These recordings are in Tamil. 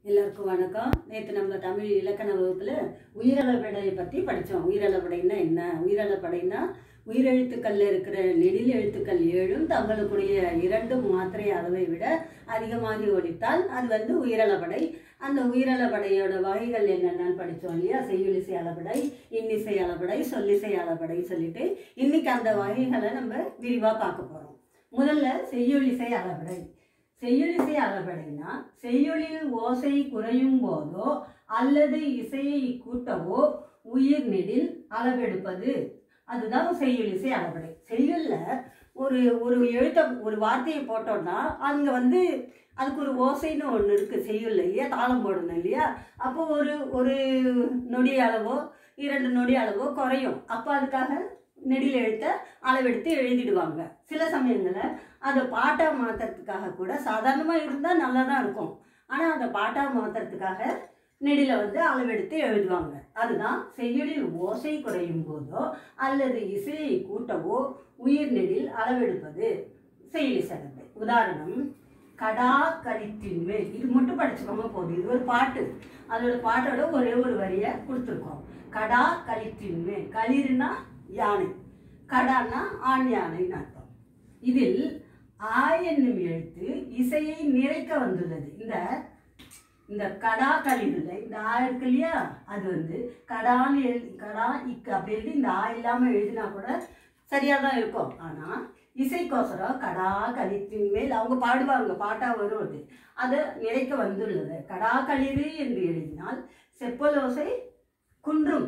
எல்லாருக்கும் வணக்கம் நேற்று நம்ம தமிழ் இலக்கண வகுப்பில் உயிரளபடையை பற்றி படித்தோம் உயிரளபடைன்னா என்ன உயிரளபடைன்னா உயிரெழுத்துக்களில் இருக்கிற நெடில் எழுத்துக்கள் ஏழும் தங்களுக்குடைய இரண்டு மாத்திரை அளவை விட அதிகமாகி ஒழித்தால் அது வந்து உயிரளபடை அந்த உயிரளபடையோட வகைகள் என்னென்னு படித்தோம் இல்லையா செய்யுளிசை அளபடை இன்னிசை அளபடை சொல்லிசை அளபடை சொல்லிட்டு இன்னைக்கு அந்த வகைகளை நம்ம விரிவாக பார்க்க போகிறோம் முதல்ல செய்யுளிசை அளபடை செய்யுளிசை அளபடைனா செய்யுளில் ஓசை குறையும் போதோ அல்லது இசையை கூட்டவோ உயிர் நெடில் அளவெடுப்பது அதுதான் செய்யுளிசை அளபடை செய்யுள்ல ஒரு ஒரு எழுத்த ஒரு வார்த்தையை போட்டோம்னா அங்கே வந்து அதுக்கு ஒரு ஓசைன்னு ஒன்று இருக்குது செய்யுள்ள இல்லையா தாளம் போடணும் இல்லையா அப்போ ஒரு ஒரு நொடி அளவோ இரண்டு நொடி அளவோ குறையும் அப்போ அதுக்காக நெடில் எழுத்த அளவெடுத்து எழுதிடுவாங்க சில சமயங்களில் அதை பாட்டாக மாற்றுறதுக்காக கூட சாதாரணமாக இருந்தால் நல்லா தான் இருக்கும் ஆனால் அதை பாட்டாக மாற்றுறதுக்காக நெடில வந்து அளவெடுத்து எழுதுவாங்க அதுதான் செய்யுளில் ஓசை குறையும் போதோ அல்லது இசையை கூட்டவோ உயிர் நெடில் அளவெடுப்பது செய்யுளி சகத்தை உதாரணம் கடா கலித்தின் மேல் இது மட்டும் படிச்சுக்கோங்க போதும் இது ஒரு பாட்டு அதோட பாட்டோட ஒரே ஒரு வரியை கொடுத்துருக்கோம் கடா கலித்தின் மேல் களிர்னா யானை கடான்னா ஆண் யானைன்னு அர்த்தம் இதில் ஆ என்னும் எழுத்து இசையை நிறைக்க வந்துள்ளது இந்த இந்த கடா கழிவுல இந்த ஆ இருக்கு இல்லையா அது வந்து கடான்னு எழுதி கடா இக்கு அப்படி எழுதி இந்த ஆ இல்லாமல் எழுதினா கூட சரியாக தான் இருக்கும் ஆனால் இசைக்கோசரம் கடா கழித்தின் மேல் அவங்க பாடுவாங்க பாட்டாக வரும் அது அதை நிறைக்க வந்துள்ளது கடா களிறு என்று எழுதினால் செப்பலோசை குன்றும்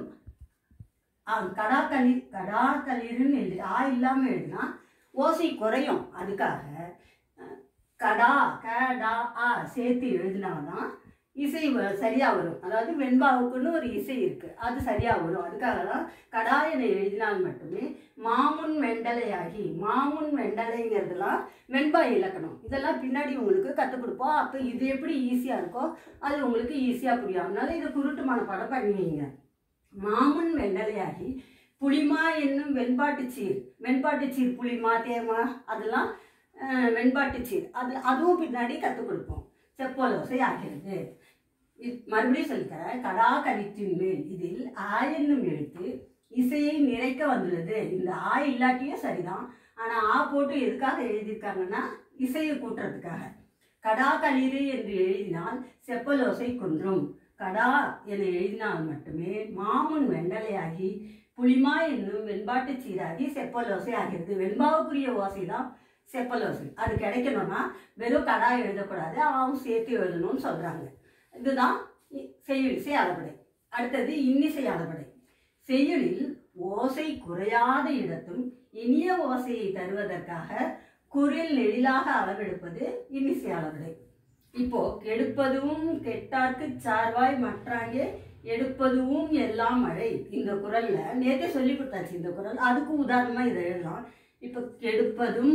ஆ, கடா களி கடா களிறுன்னு எழுதி ஆ இல்லாமல் எழுதினா ஓசை குறையும் அதுக்காக அஹ், கடா கடா ஆ சேர்த்து எழுதினாதான் இசை வ- சரியா வரும் அதாவது வெண்பாவுக்குன்னு ஒரு இசை இருக்கு அது சரியா வரும் அதுக்காக தான் கடா என எழுதினால் மட்டுமே மாமுன் வெண்டலையாகி மாமுன் வெண்டலைங்கிறதுலாம் வெண்பா இலக்கணம் இதெல்லாம் பின்னாடி உங்களுக்கு கற்றுக் கொடுப்போம் அப்போ இது எப்படி ஈஸியாக இருக்கோ அது உங்களுக்கு ஈஸியாக புரியும் அதனால இதை குருட்டு மனப்பாடம் பண்ணுவீங்க மாமுன் வெண்டலையாகி புளிமா என்னும் வெண்பாட்டுச்சீர் வெண்பாட்டுச்சீர் புளிமா தேமா அதெல்லாம் அஹ், வெண்பாட்டுச்சீர் அது அதுவும் பின்னாடி கற்றுக் கொடுப்போம் செப்போலோசை ஆகிறது இது மறுபடியும் சொல்லித்தரேன் கடா கணித்தின் மேல் இதில் ஆ என்னும் எழுத்து இசையை நிறைக்க வந்துள்ளது இந்த ஆ இல்லாட்டியும் சரிதான் ஆனால் ஆ போட்டு எதுக்காக எழுதியிருக்காங்கன்னா இசையை கூட்டுறதுக்காக கடா களிறு என்று எழுதினால் செப்பலோசை குன்றும் கடா என எழுதினால் மட்டுமே மாமுன் வெண்டலையாகி புளிமா என்னும் வெண்பாட்டு சீராகி செப்பலோசை ஆகிறது வெண்பாவுக்குரிய ஓசை தான் செப்பலோசை அது கிடைக்கணும்னா வெறும் கடா எழுதக்கூடாது ஆவும் சேர்த்து எழுதணும்னு சொல்கிறாங்க இதுதான் இ- செய்யுளிசை அளபடை அடுத்தது இன்னிசை அளபடை செய்யுளில் ஓசை குறையாத இடத்தும் இனிய ஓசையை தருவதற்காக குரில் நெடிலாக அளவெடுப்பது இன்னிசை அளபடை இப்போ கெடுப்பதும் கெட்டார்க்கு சார்வாய் மற்றாங்கே எடுப்பதும் எல்லாம் மழை இந்த குரல்ல நேத்தே சொல்லி கொடுத்தாச்சு இந்த குரல் அதுக்கு உதாரணமா இதை எழுதலாம் இப்போ கெடுப்பதும்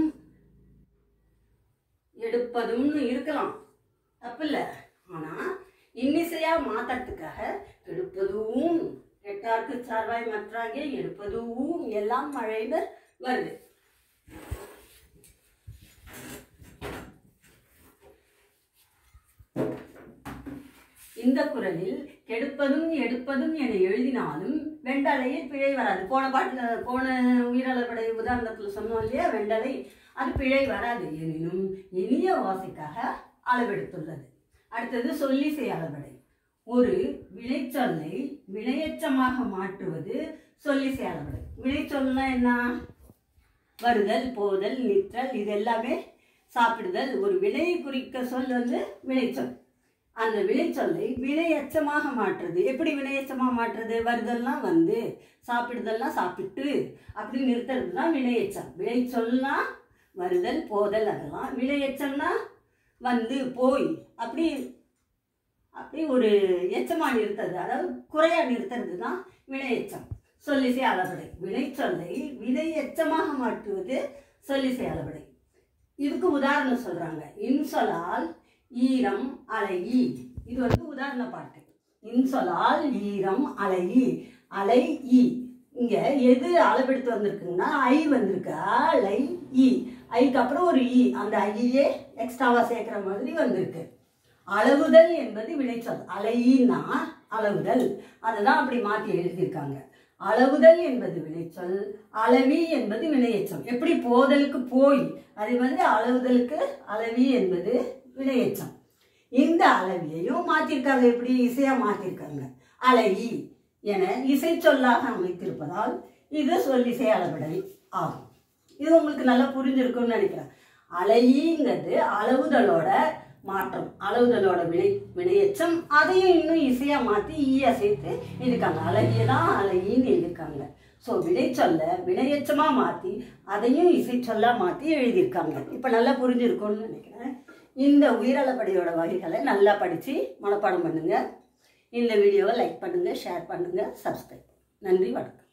எடுப்பதும்னு இருக்கலாம் தப்பில்ல ஆனா இன்னிசையா மாத்தறதுக்காக எடுப்பதும் கெட்டார்க்கு சார்வாய் மற்றாங்கே எடுப்பதும் எல்லாம் மழைன்னு வருது இந்த குரலில் கெடுப்பதும் எடுப்பதும் என எழுதினாலும் வெண்டலையில் பிழை வராது போன பாட்டில் போன உயிரளபடை உதாரணத்தில் சொன்னோம் இல்லையா வெண்டலை அது பிழை வராது எனினும் இனிய ஓசைக்காக அளவெடுத்துள்ளது அடுத்தது சொல்லிசை அளபடை ஒரு வினைச்சொல்லை வினையச்சமாக மாற்றுவது சொல்லிசை அளபடை வினைச்சொல்னா என்ன வருதல் போதல் நிற்றல் இது எல்லாமே சாப்பிடுதல் ஒரு வினையை குறிக்க சொல் வந்து வினைச்சொல் அந்த வினைச்சொல்லை வினையச்சமாக மாற்றுறது எப்படி வினையச்சமாக மாற்றுறது வருதல்லாம் வந்து சாப்பிடுதல்லாம் சாப்பிட்டு அப்படி நிறுத்துறது தான் வினையச்சம் வினைச்சொல்னா வருதல் போதல் அதெல்லாம் வினையச்சம்னா வந்து போய் அப்படி அப்படி ஒரு எச்சமாக நிறுத்துறது அதாவது குறையா நிறுத்துறது தான் வினையச்சம் சொல்லிசை அளபடை வினைச்சொல்லை வினை எச்சமாக மாற்றுவது சொல்லிசை அளபடை இதுக்கு உதாரணம் சொல்றாங்க இன்சொலால் ஈரம் அலையி இது வந்து உதாரண பாட்டு இன்சொலால் ஈரம் அலையி அலை ஈ இங்க எது அளவெடுத்து வந்திருக்குங்கன்னா ஐ வந்திருக்கு அலை ஈ ஐக்கு அப்புறம் ஒரு ஈ அந்த ஐயே எக்ஸ்ட்ராவா சேர்க்கிற மாதிரி வந்திருக்கு அளவுதல் என்பது வினைச்சொல் அலையினா அளவுதல் அதுதான் அப்படி மாற்றி எழுதியிருக்காங்க அளவுதல் என்பது வினைச்சொல் அளவி என்பது வினையெச்சம் எப்படி போதலுக்கு போய் அதே மாதிரி அளவுதலுக்கு அளவி என்பது வினையெச்சம் இந்த அளவியையும் மாற்றிருக்காங்க எப்படி இசையா மாற்றிருக்காங்க அழகி என இசை சொல்லாக அமைத்திருப்பதால் இது சொல்லிசை அளவிடை ஆகும் இது உங்களுக்கு நல்லா புரிஞ்சிருக்கும்னு நினைக்கிறேன் அலையிங்கிறது அளவுதலோட மாற்றம் அளவுதலோட வினை வினையச்சம் அதையும் இன்னும் இசையா மாற்றி ஈயா சேர்த்து இருக்காங்க அழகிய தான் அழகின்னு எழுதியிருக்காங்க ஸோ வினைச்சொல்ல வினையச்சமாக மாற்றி அதையும் இசை சொல்லா மாற்றி எழுதியிருக்காங்க இப்போ நல்லா புரிஞ்சிருக்கும்னு நினைக்கிறேன் இந்த உயிரளப்படியோட வகைகளை நல்லா படித்து மனப்பாடம் பண்ணுங்கள் இந்த வீடியோவை லைக் பண்ணுங்கள் ஷேர் பண்ணுங்கள் சப்ஸ்கிரைப் நன்றி வணக்கம்